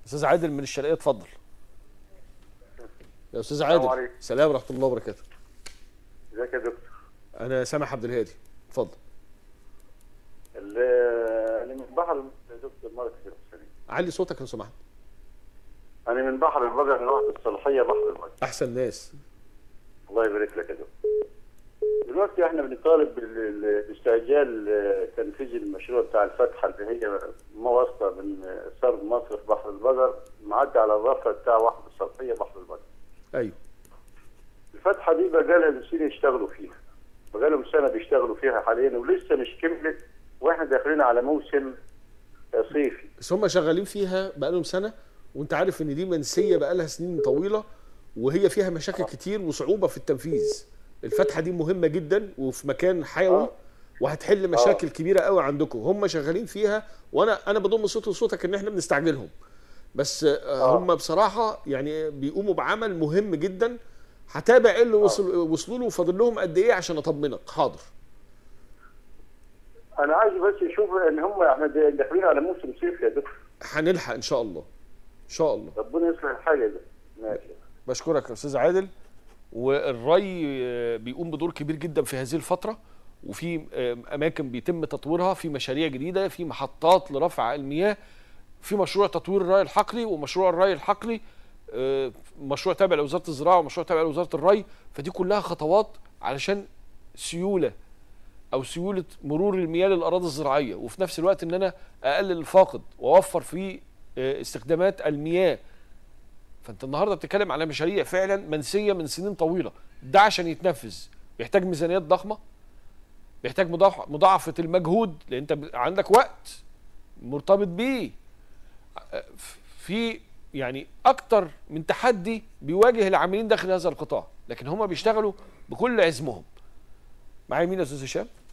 استاذ عادل من الشرقيه اتفضل يا استاذ السلام عادل عليكم. سلام ورحمه الله وبركاته ازيك يا دكتور انا سامح عبد الهادي اتفضل ال- انا من بحر يا دكتور مرة كتير سنين علي صوتك لو سمحت انا من بحر البقر من واحد الصلاحيه بحر البقر احسن ناس الله يبارك لك يا دكتور دلوقتي احنا بنطالب بال- ال- باستعجال آه، تنفيذ المشروع بتاع الفتحه اللي هي مواسطه من آه، سرب مصر في بحر البقر معدي على الرفع بتاع واحد الصلاحيه بحر البقر ايوه الفتحه دي بقى لها سنين يشتغلوا فيها بقى لهم سنه بيشتغلوا فيها حاليا ولسه مش كملت واحنا داخلين على موسم آه، صيفي بس هم شغالين فيها بقالهم سنه وانت عارف ان دي منسيه بقالها سنين طويله وهي فيها مشاكل كتير وصعوبه في التنفيذ الفتحه دي مهمه جدا وفي مكان حيوي آه. وهتحل مشاكل كبيره قوي عندكم هم شغالين فيها وانا انا بضم صوتي وصوتك ان احنا بنستعجلهم بس آه، آه. هم بصراحه يعني بيقوموا بعمل مهم جدا هتابع ايه اللي وصل وصلوا له وفاضل لهم قد ايه عشان اطمنك حاضر انا عايز بس اشوف ان هم احنا داخلين على موسم صيفي يا دكتور هنلحق ان شاء الله ان شاء الله ربنا يصلح الحال يا دكتور ماشي بشكرك يا استاذ عادل والري آه، بيقوم بدور كبير جدا في هذه الفتره وفي آه، اماكن بيتم تطويرها في مشاريع جديده في محطات لرفع المياه في مشروع تطوير الري الحقلي ومشروع الري الحقلي آه، مشروع تابع لوزاره الزراعه ومشروع تابع لوزاره الري فدي كلها خطوات علشان سيوله او سيوله مرور المياه للاراضي الزراعيه وفي نفس الوقت ان انا اقلل الفاقد واوفر في آه، استخدامات المياه فانت النهارده بتتكلم على مشاريع فعلا منسيه من سنين طويله ده عشان يتنفذ بيحتاج ميزانيات ضخمه بيحتاج مضاع- مضاعفه المجهود لان انت ب- عندك وقت مرتبط بيه أ- في يعني اكتر من تحدي بيواجه العاملين داخل هذا القطاع لكن هم بيشتغلوا بكل عزمهم معايا مين يا استاذ هشام